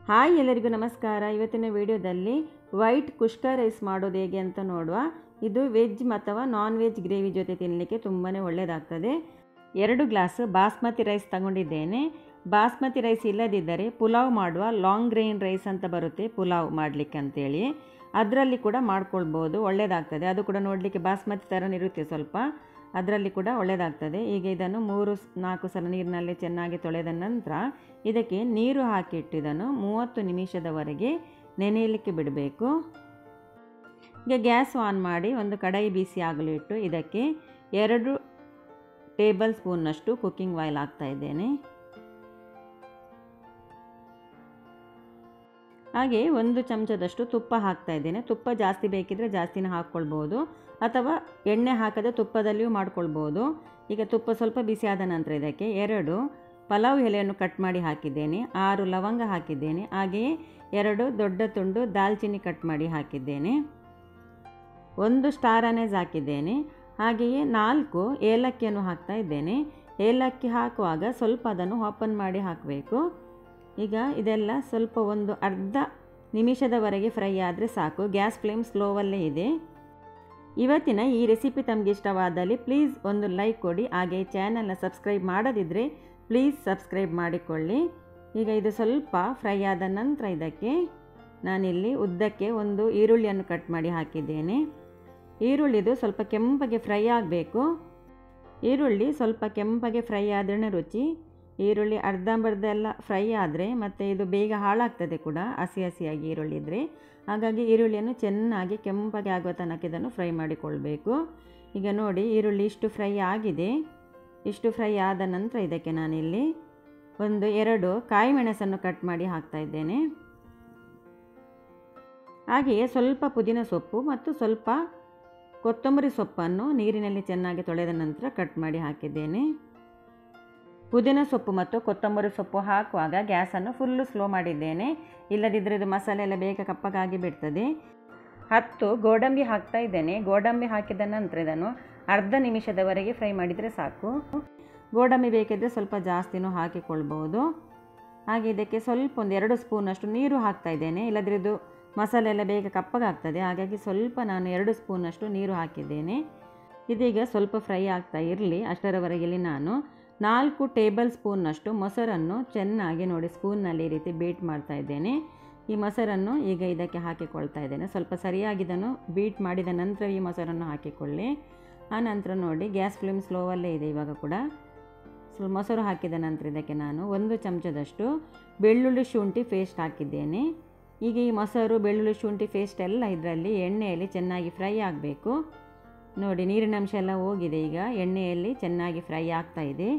hi ಎಲ್ಲರಿಗೂ ನಮಸ್ಕಾರ ಇವತ್ತಿನ ವಿಡಿಯೋದಲ್ಲಿ ವೈಟ್ ಕುಷ್ಕ ರೈಸ್ ಮಾಡೋದು ಹೇಗೆ ಅಂತ ನೋಡುವ ಇದು ವೆಜ್ ಅಥವಾ ನಾನ್ ವೆಜ್ ಗ್ರೇವಿ ಜೊತೆ ತಿನ್ನಲಿಕ್ಕೆ ತುಂಬಾ ಒಳ್ಳೆಯದಾಗ್ತದೆ ಎರಡು ಗ್ಲಾಸ್ ಬಾಸ್ಮತಿ ರೈಸ್ ತಗೊಂಡಿದ್ದೇನೆ ಬಾಸ್ಮತಿ ರೈಸ್ ಇಲ್ಲದಿದ್ದರೆ ಪುಲಾವ್ ಮಾಡುವ ಲಾಂಗ್ ಗ್ರೈನ್ ರೈಸ್ ಅಂತ ಬರುತ್ತೆ ಪುಲಾವ್ ಮಾಡಲಿಕ್ಕೆ ಅಂತೇಳಿ ಅದರಲ್ಲಿ ಕೂಡ ಮಾಡ್ಕೊಳ್ಬೋದು ಒಳ್ಳೆಯದಾಗ್ತದೆ ಅದು ಕೂಡ ನೋಡಲಿಕ್ಕೆ ಬಾಸ್ಮತಿ ಥರನೇ ಇರುತ್ತೆ ಸ್ವಲ್ಪ ಅದರಲ್ಲಿ ಕೂಡ ಒಳ್ಳೆಯದಾಗ್ತದೆ ಈಗ ಇದನ್ನು ಮೂರು ಸ್- ನಾಲ್ಕು ಸಲ ನೀರಿನಲ್ಲಿ ಚೆನ್ನಾಗಿ ತೊಳೆದ ನಂತರ ಇದಕ್ಕೆ ನೀರು ಹಾಕಿಟ್ಟಿದ್ದನ್ನು ಮೂವತ್ತು ನಿಮಿಷದವರೆಗೆ ನೆನೆಯಲಿಕ್ಕೆ ಬಿಡಬೇಕು ಈಗ ಗ್ಯಾಸ್ ಆನ್ ಮಾಡಿ ಒಂದು ಕಡಾಯಿ ಬಿಸಿ ಆಗಲು ಇಟ್ಟು ಇದಕ್ಕೆ ಎರಡು ಟೇಬಲ್ ಸ್ಪೂನ್ನಷ್ಟು ಕುಕ್ಕಿಂಗ್ ಆಯಿಲ್ ಹಾಕ್ತಾ ಇದ್ದೇನೆ ಹಾಗೆ ಒಂದು ಚಮಚದಷ್ಟು ತುಪ್ಪ ಹಾಕ್ತಾ ಇದ್ದೇನೆ ತುಪ್ಪ ಜಾಸ್ತಿ ಬೇಕಿದ್ರೆ ಜಾಸ್ತಿನೇ ಹಾಕ್ಕೊಳ್ಬೋದು ಅಥವಾ ಎಣ್ಣೆ ಹಾಕದೆ ತುಪ್ಪದಲ್ಲಿಯೂ ಮಾಡ್ಕೊಳ್ಬೋದು ಈಗ ತುಪ್ಪ ಸ್ವಲ್ಪ ಬಿಸಿ ಆದ ನಂತರ ಇದಕ್ಕೆ ಎರಡು ಪಲಾವ್ ಎಲೆಯನ್ನು ಕಟ್ ಮಾಡಿ ಹಾಕಿದ್ದೇನೆ ಆರು ಲವಂಗ ಹಾಕಿದ್ದೇನೆ ಹಾಗೆಯೇ ಎರಡು ದೊಡ್ಡ ತುಂಡು ದಾಲ್ಚಿನ್ನಿ ಕಟ್ ಮಾಡಿ ಹಾಕಿದ್ದೇನೆ ಒಂದು ಸ್ಟಾರ್ ಅನೇಸ್ ಹಾಕಿದ್ದೇನೆ ಹಾಗೆಯೇ ನಾಲ್ಕು ಏಲಕ್ಕಿಯನ್ನು ಹಾಕ್ತಾ ಇದ್ದೇನೆ ಏಲಕ್ಕಿ ಹಾಕುವಾಗ ಸ್ವಲ್ಪ ಅದನ್ನು ಓಪನ್ ಮಾಡಿ ಹಾಕಬೇಕು ಈಗ ಇದೆಲ್ಲ ಸ್ವಲ್ಪ ಒಂದು ಅರ್ಧ ನಿಮಿಷದವರೆಗೆ ಫ್ರೈ ಆದರೆ ಸಾಕು ಗ್ಯಾಸ್ ಫ್ಲೇಮ್ ಸ್ಲೋವಲ್ಲೇ ಇದೆ ಇವತ್ತಿನ ಈ ರೆಸಿಪಿ ತಮಗೆ ಇಷ್ಟವಾದಲ್ಲಿ ಪ್ಲೀಸ್ ಒಂದು ಲೈಕ್ ಕೊಡಿ ಹಾಗೆ ಚಾನಲ್ನ ಸಬ್ಸ್ಕ್ರೈಬ್ ಮಾಡದಿದ್ದರೆ ಪ್ಲೀಸ್ ಸಬ್ಸ್ಕ್ರೈಬ್ ಮಾಡಿಕೊಳ್ಳಿ ಈಗ ಇದು ಸ್ವಲ್ಪ ಫ್ರೈ ಆದ ನಂತರ ಇದಕ್ಕೆ ನಾನಿಲ್ಲಿ ಉದ್ದಕ್ಕೆ ಒಂದು ಈರುಳ್ಳಿಯನ್ನು ಕಟ್ ಮಾಡಿ ಹಾಕಿದ್ದೇನೆ ಈರುಳ್ಳಿದು ಸ್ವಲ್ಪ ಕೆಂಪಗೆ ಫ್ರೈ ಆಗಬೇಕು ಈರುಳ್ಳಿ ಸ್ವಲ್ಪ ಕೆಂಪಗೆ ಫ್ರೈ ಆದ್ರೇ ರುಚಿ ಈರುಳ್ಳಿ ಅರ್ಧಂಬರ್ಧ ಎಲ್ಲ ಫ್ರೈ ಆದರೆ ಮತ್ತು ಇದು ಬೇಗ ಹಾಳಾಗ್ತದೆ ಕೂಡ ಹಸಿ ಹಸಿಯಾಗಿ ಈರುಳ್ಳಿ ಇದ್ದರೆ ಹಾಗಾಗಿ ಈರುಳ್ಳಿಯನ್ನು ಚೆನ್ನಾಗಿ ಕೆಂಪಗೆ ಆಗುವ ತನಕ ಇದನ್ನು ಫ್ರೈ ಮಾಡಿಕೊಳ್ಬೇಕು ಈಗ ನೋಡಿ ಈರುಳ್ಳಿ ಇಷ್ಟು ಫ್ರೈ ಆಗಿದೆ ಇಷ್ಟು ಫ್ರೈ ಆದ ನಂತರ ಇದಕ್ಕೆ ನಾನಿಲ್ಲಿ ಒಂದು ಎರಡು ಕಾಯಿ ಮೆಣಸನ್ನು ಕಟ್ ಮಾಡಿ ಹಾಕ್ತಾ ಇದ್ದೇನೆ ಹಾಗೆಯೇ ಸ್ವಲ್ಪ ಪುದೀನ ಸೊಪ್ಪು ಮತ್ತು ಸ್ವಲ್ಪ ಕೊತ್ತಂಬರಿ ಸೊಪ್ಪನ್ನು ನೀರಿನಲ್ಲಿ ಚೆನ್ನಾಗಿ ತೊಳೆದ ನಂತರ ಕಟ್ ಮಾಡಿ ಹಾಕಿದ್ದೇನೆ ಪುದೀನ ಸೊಪ್ಪು ಮತ್ತು ಕೊತ್ತಂಬರಿ ಸೊಪ್ಪು ಹಾಕುವಾಗ ಗ್ಯಾಸನ್ನು ಫುಲ್ಲು ಸ್ಲೋ ಮಾಡಿದ್ದೇನೆ ಇಲ್ಲದಿದ್ದರೆ ಇದು ಮಸಾಲೆ ಎಲ್ಲ ಬೇಗ ಕಪ್ಪಗಾಗಿ ಬಿಡ್ತದೆ ಹತ್ತು ಗೋಡಂಬಿ ಹಾಕ್ತಾ ಇದ್ದೇನೆ ಗೋಡಂಬಿ ಹಾಕಿದ ನಂತರ ಇದನ್ನು ಅರ್ಧ ನಿಮಿಷದವರೆಗೆ ಫ್ರೈ ಮಾಡಿದರೆ ಸಾಕು ಗೋಡಂಬಿ ಬೇಕಿದ್ದರೆ ಸ್ವಲ್ಪ ಜಾಸ್ತಿನೂ ಹಾಕಿಕೊಳ್ಬೋದು ಹಾಗೆ ಇದಕ್ಕೆ ಸ್ವಲ್ಪ ಒಂದು ಎರಡು ಸ್ಪೂನಷ್ಟು ನೀರು ಹಾಕ್ತಾ ಇದ್ದೇನೆ ಇಲ್ಲದ್ರೆ ಇದು ಮಸಾಲೆ ಎಲ್ಲ ಬೇಗ ಕಪ್ಪಗಾಗ್ತದೆ ಹಾಗಾಗಿ ಸ್ವಲ್ಪ ನಾನು ಎರಡು ಸ್ಪೂನಷ್ಟು ನೀರು ಹಾಕಿದ್ದೇನೆ ಇದೀಗ ಸ್ವಲ್ಪ ಫ್ರೈ ಆಗ್ತಾ ಇರಲಿ ಅಷ್ಟರವರೆಗೆ ಇಲ್ಲಿ ನಾನು ನಾಲ್ಕು ಟೇಬಲ್ ಸ್ಪೂನ್ನಷ್ಟು ಮೊಸರನ್ನು ಚೆನ್ನಾಗಿ ನೋಡಿ ಸ್ಪೂನ್ನಲ್ಲಿ ಈ ರೀತಿ ಬೀಟ್ ಮಾಡ್ತಾ ಇದ್ದೇನೆ ಈ ಮೊಸರನ್ನು ಈಗ ಇದಕ್ಕೆ ಹಾಕಿಕೊಳ್ತಾ ಇದ್ದೇನೆ ಸ್ವಲ್ಪ ಸರಿಯಾಗಿ ಇದನ್ನು ಬೀಟ್ ಮಾಡಿದ ನಂತರ ಈ ಮೊಸರನ್ನು ಹಾಕಿಕೊಳ್ಳಿ ಆ ನಂತರ ನೋಡಿ ಗ್ಯಾಸ್ ಫ್ಲೇಮ್ ಸ್ಲೋವಲ್ಲೇ ಇದೆ ಇವಾಗ ಕೂಡ ಸ್ವಲ್ಪ ಮೊಸರು ಹಾಕಿದ ನಂತರ ಇದಕ್ಕೆ ನಾನು ಒಂದು ಚಮಚದಷ್ಟು ಬೆಳ್ಳುಳ್ಳಿ ಶುಂಠಿ ಪೇಸ್ಟ್ ಹಾಕಿದ್ದೇನೆ ಈಗ ಈ ಮೊಸರು ಬೆಳ್ಳುಳ್ಳಿ ಶುಂಠಿ ಪೇಸ್ಟ್ ಎಲ್ಲ ಇದರಲ್ಲಿ ಎಣ್ಣೆಯಲ್ಲಿ ಚೆನ್ನಾಗಿ ಫ್ರೈ ಆಗಬೇಕು ನೋಡಿ ನೀರಿನ ಅಂಶ ಎಲ್ಲ ಹೋಗಿದೆ ಈಗ ಎಣ್ಣೆಯಲ್ಲಿ ಚೆನ್ನಾಗಿ ಫ್ರೈ ಆಗ್ತಾ ಇದೆ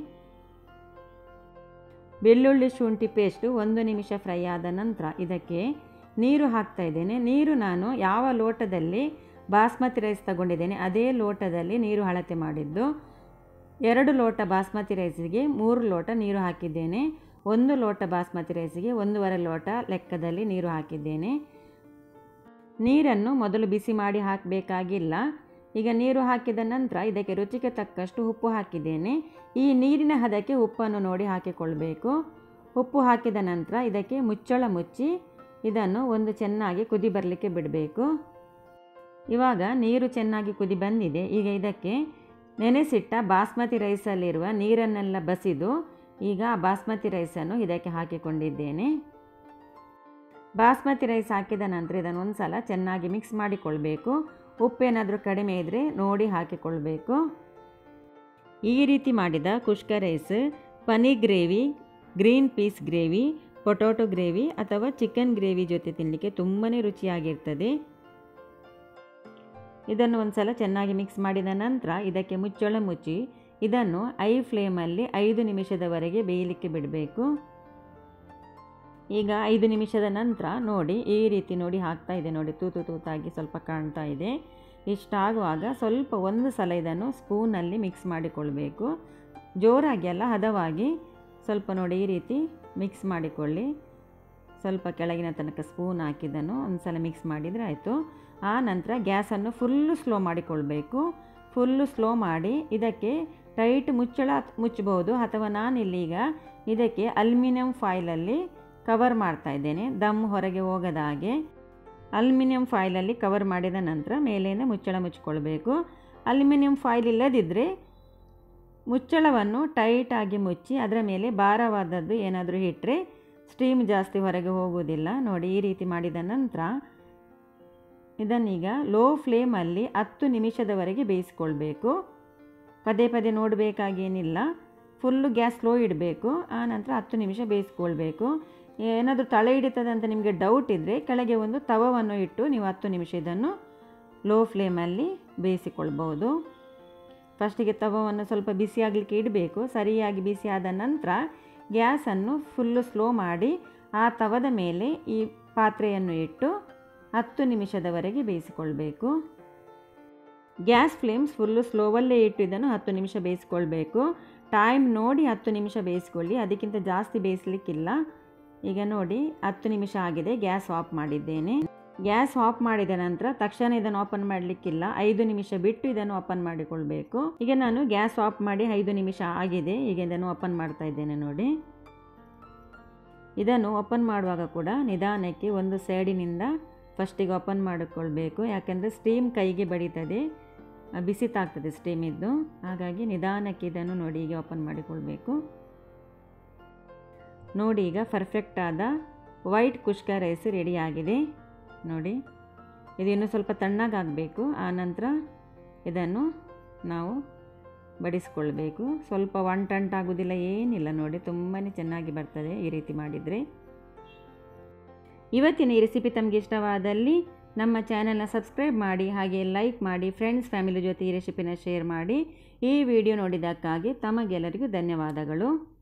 ಬೆಳ್ಳುಳ್ಳಿ ಶುಂಠಿ ಪೇಸ್ಟು ಒಂದು ನಿಮಿಷ ಫ್ರೈ ಆದ ನಂತರ ಇದಕ್ಕೆ ನೀರು ಹಾಕ್ತಾ ಇದ್ದೇನೆ ನೀರು ನಾನು ಯಾವ ಲೋಟದಲ್ಲಿ ಬಾಸ್ಮತಿ ರೈಸ್ ತಗೊಂಡಿದ್ದೇನೆ ಅದೇ ಲೋಟದಲ್ಲಿ ನೀರು ಅಳತೆ ಮಾಡಿದ್ದು ಎರಡು ಲೋಟ ಬಾಸ್ಮತಿ ರೈಸಿಗೆ ಮೂರು ಲೋಟ ನೀರು ಹಾಕಿದ್ದೇನೆ ಒಂದು ಲೋಟ ಬಾಸ್ಮತಿ ರೈಸಿಗೆ ಒಂದೂವರೆ ಲೋಟ ಲೆಕ್ಕದಲ್ಲಿ ನೀರು ಹಾಕಿದ್ದೇನೆ ನೀರನ್ನು ಮೊದಲು ಬಿಸಿ ಮಾಡಿ ಹಾಕಬೇಕಾಗಿಲ್ಲ ಈಗ ನೀರು ಹಾಕಿದ ನಂತರ ಇದಕ್ಕೆ ರುಚಿಗೆ ತಕ್ಕಷ್ಟು ಉಪ್ಪು ಹಾಕಿದ್ದೇನೆ ಈ ನೀರಿನ ಹದಕ್ಕೆ ಉಪ್ಪನ್ನು ನೋಡಿ ಹಾಕಿಕೊಳ್ಬೇಕು ಉಪ್ಪು ಹಾಕಿದ ನಂತರ ಇದಕ್ಕೆ ಮುಚ್ಚಳ ಮುಚ್ಚಿ ಇದನ್ನು ಒಂದು ಚೆನ್ನಾಗಿ ಕುದಿ ಬರಲಿಕ್ಕೆ ಬಿಡಬೇಕು ಇವಾಗ ನೀರು ಚೆನ್ನಾಗಿ ಕುದಿ ಬಂದಿದೆ ಈಗ ಇದಕ್ಕೆ ನೆನೆಸಿಟ್ಟ ಬಾಸ್ಮತಿ ರೈಸಲ್ಲಿರುವ ನೀರನ್ನೆಲ್ಲ ಬಸಿದು ಈಗ ಆ ಬಾಸ್ಮತಿ ರೈಸನ್ನು ಇದಕ್ಕೆ ಹಾಕಿಕೊಂಡಿದ್ದೇನೆ ಬಾಸ್ಮತಿ ರೈಸ್ ಹಾಕಿದ ನಂತರ ಇದನ್ನು ಒಂದು ಸಲ ಚೆನ್ನಾಗಿ ಮಿಕ್ಸ್ ಮಾಡಿಕೊಳ್ಬೇಕು ಉಪ್ಪೇನಾದರೂ ಕಡಿಮೆ ಇದ್ದರೆ ನೋಡಿ ಹಾಕಿಕೊಳ್ಬೇಕು ಈ ರೀತಿ ಮಾಡಿದ kushka rice paneer gravy green peas gravy potato gravy ಅಥವಾ ಚಿಕನ್ ಗ್ರೇವಿ ಜೊತೆ ತಿನ್ನಲಿಕ್ಕೆ ತುಂಬಾ ರುಚಿಯಾಗಿರ್ತದೆ ಇದನ್ನು ಒಂದು ಸಲ ಚೆನ್ನಾಗಿ ಮಿಕ್ಸ್ ಮಾಡಿದ ನಂತರ ಇದಕ್ಕೆ ಮುಚ್ಚಳ ಮುಚ್ಚಿ ಇದನ್ನು ಐ ಫ್ಲೇಮಲ್ಲಿ ಐದು ನಿಮಿಷದವರೆಗೆ ಬೇಯಲಿಕ್ಕೆ ಬಿಡಬೇಕು ಈಗ ಐದು ನಿಮಿಷದ ನಂತರ ನೋಡಿ ಈ ರೀತಿ ನೋಡಿ ಹಾಕ್ತಾ ಇದೆ ನೋಡಿ ತೂತು ತೂತಾಗಿ ಸ್ವಲ್ಪ ಕಾಣ್ತಾ ಇದೆ ಇಷ್ಟಾಗುವಾಗ ಸ್ವಲ್ಪ ಒಂದು ಸಲ ಇದನ್ನು ಸ್ಪೂನಲ್ಲಿ ಮಿಕ್ಸ್ ಮಾಡಿಕೊಳ್ಬೇಕು ಜೋರಾಗಿ ಅಲ್ಲ ಹದವಾಗಿ ಸ್ವಲ್ಪ ನೋಡಿ ಈ ರೀತಿ ಮಿಕ್ಸ್ ಮಾಡಿಕೊಳ್ಳಿ ಸ್ವಲ್ಪ ಕೆಳಗಿನ ತನಕ ಸ್ಪೂನ್ ಹಾಕಿದ್ದನ್ನು ಒಂದು ಸಲ ಮಿಕ್ಸ್ ಮಾಡಿದರೆ ಆಯಿತು ಆ ನಂತರ ಗ್ಯಾಸನ್ನು ಫುಲ್ಲು ಸ್ಲೋ ಮಾಡಿಕೊಳ್ಬೇಕು ಫುಲ್ಲು ಸ್ಲೋ ಮಾಡಿ ಇದಕ್ಕೆ ಟೈಟ್ ಮುಚ್ಚಳ ಮುಚ್ಚಬಹುದು ಅಥವಾ ನಾನಿಲ್ಲೀಗ ಇದಕ್ಕೆ ಅಲ್ಯೂಮಿನಿಯಂ ಫಾಯಿಲಲ್ಲಿ ಕವರ್ ಮಾಡ್ತಾ ಇದ್ದೇನೆ ದಮ್ ಹೊರಗೆ ಹೋಗದ ಹಾಗೆ ಅಲ್ಯೂಮಿನಿಯಂ ಫಾಯಿಲಲ್ಲಿ ಕವರ್ ಮಾಡಿದ ನಂತರ ಮೇಲೆಯಿಂದ ಮುಚ್ಚಳ ಮುಚ್ಚಿಕೊಳ್ಬೇಕು ಅಲ್ಯೂಮಿನಿಯಂ ಫಾಯಿಲ್ ಇಲ್ಲದಿದ್ದರೆ ಮುಚ್ಚಳವನ್ನು ಟೈಟಾಗಿ ಮುಚ್ಚಿ ಅದರ ಮೇಲೆ ಭಾರವಾದದ್ದು ಏನಾದರೂ ಇಟ್ಟರೆ ಸ್ಟೀಮ್ ಜಾಸ್ತಿ ಹೊರಗೆ ಹೋಗುವುದಿಲ್ಲ ನೋಡಿ ಈ ರೀತಿ ಮಾಡಿದ ನಂತರ ಇದನ್ನೀಗ ಲೋ ಫ್ಲೇಮಲ್ಲಿ ಹತ್ತು ನಿಮಿಷದವರೆಗೆ ಬೇಯಿಸ್ಕೊಳ್ಬೇಕು ಪದೇ ಪದೇ ನೋಡಬೇಕಾಗೇನಿಲ್ಲ ಫುಲ್ಲು ಗ್ಯಾಸ್ ಸ್ಲೋ ಇಡಬೇಕು ಆ ನಂತರ ಹತ್ತು ನಿಮಿಷ ಬೇಯಿಸ್ಕೊಳ್ಬೇಕು ಏನಾದರೂ ತಳೆ ಹಿಡಿತದೆ ಅಂತ ನಿಮಗೆ ಡೌಟ್ ಇದ್ದರೆ ಕೆಳಗೆ ಒಂದು ತವವನ್ನು ಇಟ್ಟು ನೀವು ಹತ್ತು ನಿಮಿಷ ಇದನ್ನು ಲೋ ಫ್ಲೇಮಲ್ಲಿ ಬೇಯಿಸಿಕೊಳ್ಬೋದು ಫಸ್ಟಿಗೆ ತವವನ್ನು ಸ್ವಲ್ಪ ಬಿಸಿ ಆಗಲಿಕ್ಕೆ ಇಡಬೇಕು ಸರಿಯಾಗಿ ಬಿಸಿ ಆದ ನಂತರ ಗ್ಯಾಸನ್ನು ಫುಲ್ಲು ಸ್ಲೋ ಮಾಡಿ ಆ ತವದ ಮೇಲೆ ಈ ಪಾತ್ರೆಯನ್ನು ಇಟ್ಟು ಹತ್ತು ನಿಮಿಷದವರೆಗೆ ಬೇಯಿಸಿಕೊಳ್ಬೇಕು ಗ್ಯಾಸ್ ಫ್ಲೇಮ್ಸ್ ಫುಲ್ಲು ಸ್ಲೋವಲ್ಲೇ ಇಟ್ಟು ಇದನ್ನು ಹತ್ತು ನಿಮಿಷ ಬೇಯಿಸ್ಕೊಳ್ಬೇಕು ಟೈಮ್ ನೋಡಿ ಹತ್ತು ನಿಮಿಷ ಬೇಯಿಸ್ಕೊಳ್ಳಿ ಅದಕ್ಕಿಂತ ಜಾಸ್ತಿ ಬೇಯಿಸಲಿಕ್ಕಿಲ್ಲ ಈಗ ನೋಡಿ ಹತ್ತು ನಿಮಿಷ ಆಗಿದೆ ಗ್ಯಾಸ್ ಆಫ್ ಮಾಡಿದ್ದೇನೆ ಗ್ಯಾಸ್ ಆಫ್ ಮಾಡಿದ ನಂತರ ತಕ್ಷಣ ಇದನ್ನು ಓಪನ್ ಮಾಡಲಿಕ್ಕಿಲ್ಲ ಐದು ನಿಮಿಷ ಬಿಟ್ಟು ಇದನ್ನು ಓಪನ್ ಮಾಡಿಕೊಳ್ಬೇಕು ಈಗ ನಾನು ಗ್ಯಾಸ್ ಆಫ್ ಮಾಡಿ ಐದು ನಿಮಿಷ ಆಗಿದೆ ಈಗ ಇದನ್ನು ಓಪನ್ ಮಾಡ್ತಾ ಇದ್ದೇನೆ ನೋಡಿ ಇದನ್ನು ಓಪನ್ ಮಾಡುವಾಗ ಕೂಡ ನಿಧಾನಕ್ಕೆ ಒಂದು ಸೈಡಿನಿಂದ ಫಸ್ಟಿಗೆ ಓಪನ್ ಮಾಡಿಕೊಳ್ಬೇಕು ಯಾಕೆಂದರೆ ಸ್ಟೀಮ್ ಕೈಗೆ ಬಡಿತದೆ ಬಿಸಿ ತಾಗ್ತದೆ ಸ್ಟೀಮ್ ಇದ್ದು ಹಾಗಾಗಿ ನಿಧಾನಕ್ಕೆ ಇದನ್ನು ನೋಡಿ ಈಗ ಓಪನ್ ಮಾಡಿಕೊಳ್ಬೇಕು ನೋಡಿ ಈಗ ಪರ್ಫೆಕ್ಟ್ ಆದ ವೈಟ್ ಕುಷ್ಕ ರೈಸ್ ರೆಡಿ ಆಗಿದೆ ನೋಡಿ ಇದು ಇನ್ನೂ ಸ್ವಲ್ಪ ತಣ್ಣಗಾಗಬೇಕು ಆನಂತರ ಇದನ್ನು ನಾವು ಬಡಿಸ್ಕೊಳ್ಬೇಕು ಸ್ವಲ್ಪ ಆಗೋದಿಲ್ಲ ಏನಿಲ್ಲ ನೋಡಿ ತುಂಬಾ ಚೆನ್ನಾಗಿ ಬರ್ತದೆ ಈ ರೀತಿ ಮಾಡಿದರೆ ಇವತ್ತಿನ ಈ ರೆಸಿಪಿ ತಮಗೆ ಇಷ್ಟವಾದಲ್ಲಿ ನಮ್ಮ ಚಾನೆಲ್ನ ಸಬ್ಸ್ಕ್ರೈಬ್ ಮಾಡಿ ಹಾಗೆ ಲೈಕ್ ಮಾಡಿ ಫ್ರೆಂಡ್ಸ್ ಫ್ಯಾಮಿಲಿ ಜೊತೆ ಈ ರೆಸಿಪಿನ ಶೇರ್ ಮಾಡಿ ಈ ವಿಡಿಯೋ ನೋಡಿದ್ದಕ್ಕಾಗಿ ತಮಗೆಲ್ಲರಿಗೂ ಧನ್ಯವಾದಗಳು